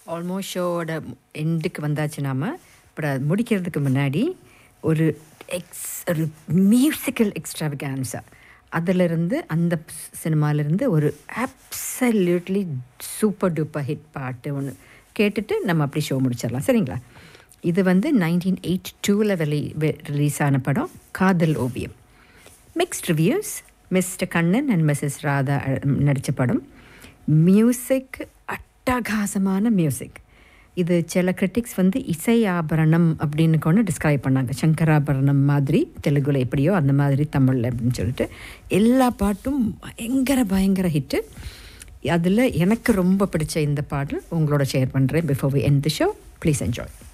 almost ஷோவோட எண்டுக்கு வந்தாச்சு நாம் பட் அது முடிக்கிறதுக்கு முன்னாடி ஒரு எக்ஸ் ஒரு மியூசிக்கல் எக்ஸ்ட்ராவிகான்ஸா அதிலிருந்து அந்த சினிமாலேருந்து ஒரு அப்சல்யூட்லி சூப்பர் டூப்பர் ஹிட் பாட்டு ஒன்று கேட்டுட்டு நம்ம அப்படி ஷோ முடிச்சிடலாம் சரிங்களா இது வந்து நைன்டீன் எயிட் டூவில் வெளி ரிலீஸ் ஆன படம் Kadhal Oviyam mixed reviews mister Kannan and missus Radha நடித்த படம் மியூசிக் அட்டகாசமான மியூசிக் இது சில கிரிட்டிக்ஸ் வந்து இசை ஆபரணம் அப்படின்னு கொண்டு டிஸ்கிரைப் பண்ணாங்க சங்கராபரணம் மாதிரி தெலுங்குல எப்படியோ அந்த மாதிரி தமிழில் அப்படின்னு சொல்லிட்டு எல்லா பாட்டும் பயங்கர பயங்கர ஹிட்டு அதில் எனக்கு ரொம்ப பிடிச்ச இந்த பாடல் உங்களோட ஷேர் பண்ணுறேன் before we end the show please enjoy